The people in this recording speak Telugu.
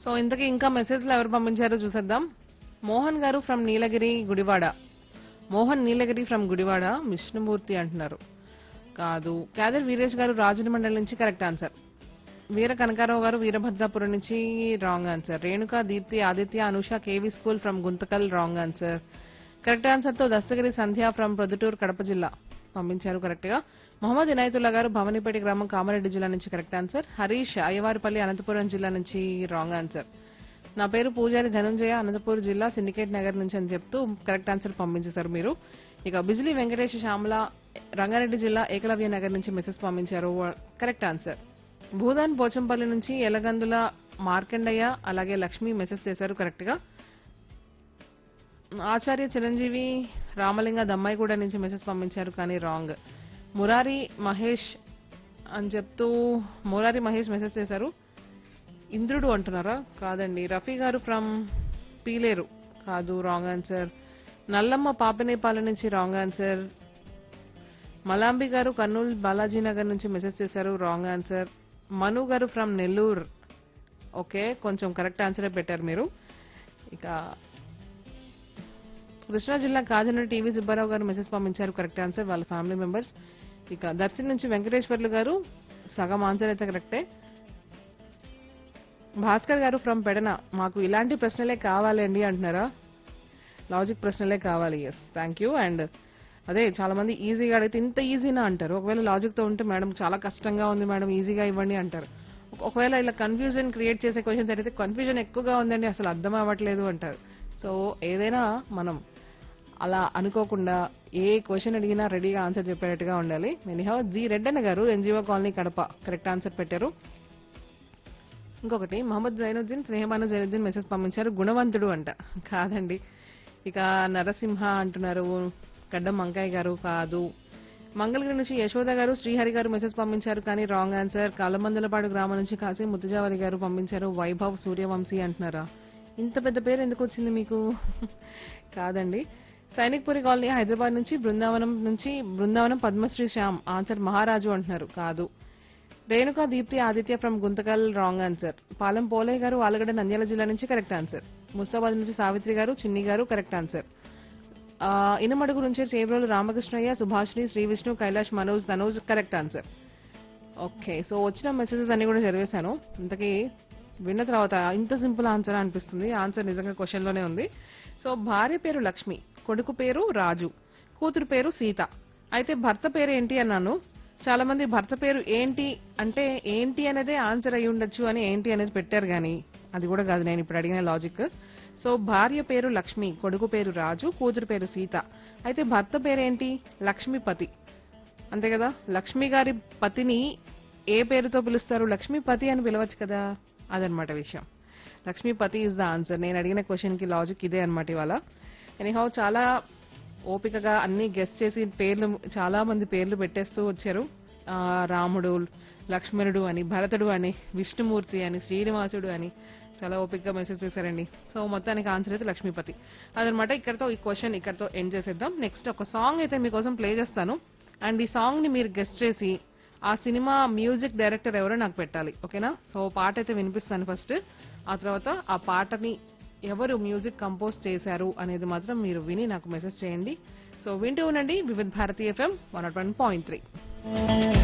సో ఇంతకీ ఇంకా మెసేజ్లు ఎవరు పంపించారో చూసేద్దాం మోహన్ గారు ఫ్రమ్ నీలగిరి గుడివాడ మోహన్ నీలగిరి ఫ్రమ్ గుడివాడ విష్ణుమూర్తి అంటున్నారు కాదు క్యాదర్ వీరేష్ గారు రాజుల మండలి నుంచి కరెక్ట్ ఆన్సర్ వీర కనకారావు గారు వీరభద్రాపురం నుంచి wrong answer Renuka Deepthi Aditya Anusha KV school from Guntakal wrong answer correct answer తో దస్తగిరి సంధ్య ఫ్రమ్ ప్రొద్దుటూరు కడప జిల్లా పంపించారు కరెక్ట్ గా మొహమ్మద్ ఇనాయతుల్లా గారు భవనిపేట గ్రామం కామారెడ్డి జిల్లా నుంచి కరెక్ట్ ఆన్సర్ హరీష్ అయ్యవారిపల్లి అనంతపురం జిల్లా నుంచి రాంగ్ ఆన్సర్ నా పేరు పూజారి ధనంజయ అనంతపూర్ జిల్లా సిండికేట్ నగర్ నుంచి అని చెప్తూ కరెక్ట్ ఆన్సర్ పంపించేశారు మీరు ఇక బిజిలీ వెంకటేష్ శ్యామల రంగారెడ్డి జిల్లా ఏకలవ్య నగర్ నుంచి మెసేజ్ పంపించారు కరెక్ట్ ఆన్సర్ భూదాన్ పోచంపల్లి నుంచి ఎలగందుల మార్కండయ్య అలాగే లక్ష్మి మెసేజ్ చేశారు కరెక్ట్ గా ఆచార్య చిరంజీవి రామలింగ దమ్మాయిగూడ నుంచి మెసేజ్ పంపించారు కానీ రాంగ్ మురారి మహేష్ అని చెప్తూ మురారి మహేష్ మెసేజ్ చేశారు ఇంద్రుడు అంటున్నారా కాదండి రఫీ గారు ఫ్రమ్ పీలేరు కాదు రాంగ్ ఆన్సర్ నల్లమ్మ పాపనేపాల నుంచి రాంగ్ ఆన్సర్ మలాంబి గారు కర్నూలు బాలాజీ నగర్ నుంచి మెసేజ్ చేశారు wrong answer Manu garu from Nellore okay కొంచెం కరెక్ట్ ఆన్సరే పెట్టారు మీరు ఇక కృష్ణా జిల్లా కాజన టీవీ సుబ్బారావు గారు మెసేజ్ పంపించారు కరెక్ట్ ఆన్సర్ వాళ్ళ ఫ్యామిలీ మెంబర్స్ ఇక దర్శన్ నుంచి వెంకటేశ్వర్లు గారు సగం ఆన్సర్ అయితే కరెక్టే భాస్కర్ గారు ఫ్రమ్ పెడన మాకు ఇలాంటి ప్రశ్నలే కావాలండి అంటున్నారా లాజిక్ ప్రశ్నలే కావాలి ఎస్ థ్యాంక్ యూ అండ్ అదే చాలా మంది ఈజీగా అడిగితే ఇంత ఈజీనా అంటారు ఒకవేళ లాజిక్ తో ఉంటే మేడం చాలా కష్టంగా ఉంది మేడం ఈజీగా ఇవ్వండి అంటారు ఒక- ఒకవేళ ఇలా కన్ఫ్యూజన్ క్రియేట్ చేసే క్వశ్చన్స్ అడిగితే కన్ఫ్యూజన్ ఎక్కువగా ఉందండి అసలు అర్థం అవ్వట్లేదు అంటారు సో ఏదైనా మనం అలా అనుకోకుండా ఏ క్వశ్చన్ అడిగినా రెడీగా ఆన్సర్ చెప్పేటట్టుగా ఉండాలి anyhow G Reddanna garu NGO colony Kadapa correct answer పెట్టారు ఇంకొకటి మహమ్మద్ జైనుద్దీన్ స్నేహమాన జైనుద్దీన్ మెసేజ్ పంపించారు గుణవంతుడు అంట కాదండి ఇక నరసింహ అంటున్నారు గడ్డం వంకాయ గారు కాదు మంగళగిరి నుంచి యశోద గారు శ్రీహరి గారు మెసేజ్ పంపించారు కానీ రాంగ్ ఆన్సర్ కాలమందలపాడు గ్రామం నుంచి కాసి ముత్తుజావలి గారు పంపించారు వైభవ్ సూర్యవంశీ అంటున్నారా ఇంత పెద్ద పేరు ఎందుకు వచ్చింది మీకు కాదండి సైనిక్పురి కాలనీ హైదరాబాద్ నుంచి బృందావనం నుంచి బృందావనం పద్మశ్రీ శ్యామ్ ఆన్సర్ మహారాజు అంటున్నారు కాదు Renuka Deepthi Aditya from Guntakal wrong answer పాలెం పోలే గారు ఆలగడ్డ నంద్యాల జిల్లా నుంచి కరెక్ట్ ఆన్సర్ ముస్తాబాద్ నుంచి సావిత్రి గారు చిన్ని గారు కరెక్ట్ ఆన్సర్ ఆ, ఇనమడుగు నుంచి Chebrolu Ramakrishnaiah Subhashini Shri Vishnu Kailash Manoj Tanoj correct answer okay so వచ్చిన మెసేజెస్ అన్ని కూడా చదివేశాను ఇంతకీ విన్న తర్వాత ఇంత సింపుల్ ఆన్సర్ అనిపిస్తుంది ఆన్సర్ నిజంగా క్వశ్చన్ లోనే ఉంది సో భార్య పేరు లక్ష్మి కొడుకు పేరు రాజు కూతురు పేరు సీత అయితే భర్త పేరు ఏంటి అన్నాను చాలా మంది భర్త పేరు ఏంటి అంటే ఏంటి అనేదే ఆన్సర్ అయి ఉండొచ్చు అని ఏంటి అనేది పెట్టారు గానీ అది కూడా కాదు నేను ఇప్పుడు అడిగిన లాజిక్ సో భార్య పేరు లక్ష్మి కొడుకు పేరు రాజు కూతురు పేరు సీత అయితే భర్త పేరేంటి లక్ష్మీపతి అంతే కదా లక్ష్మి గారి పతిని ఏ పేరుతో పిలుస్తారు లక్ష్మీపతి అని పిలవచ్చు కదా అదనమాట విషయం లక్ష్మీపతి ఇస్ ద ఆన్సర్ నేను అడిగిన క్వశ్చన్ కి లాజిక్ ఇదే అనమాట ఇవాళ ఎనీహౌ చాలా ఓపికగా అన్ని గెస్ట్ చేసి పేర్లు చాలా మంది పేర్లు పెట్టేస్తూ వచ్చారు ఆ, రాముడు లక్ష్మణుడు అని భరతుడు అని విష్ణుమూర్తి అని శ్రీనివాసుడు అని చాలా ఓపికగా మెసేజ్ చేశారండి సో మొత్తానికి ఆన్సర్ అయితే లక్ష్మీపతి అదనమాట ఇక్కడతో ఈ క్వశ్చన్ ఇక్కడతో ఎండ్ చేసేద్దాం నెక్స్ట్ ఒక సాంగ్ అయితే మీకోసం ప్లే చేస్తాను అండ్ ఈ సాంగ్ ని మీరు గెస్ట్ చేసి ఆ సినిమా మ్యూజిక్ డైరెక్టర్ ఎవరో నాకు పెట్టాలి ఓకేనా సో పాట అయితే వినిపిస్తాను ఫస్ట్ ఆ తర్వాత ఆ పాటని ఎవరు మ్యూజిక్ కంపోజ్ చేశారు అనేది మాత్రం మీరు విని నాకు మెసేజ్ చేయండి సో వింటూ ఉండండి Vividh Bharati FM one nought one point three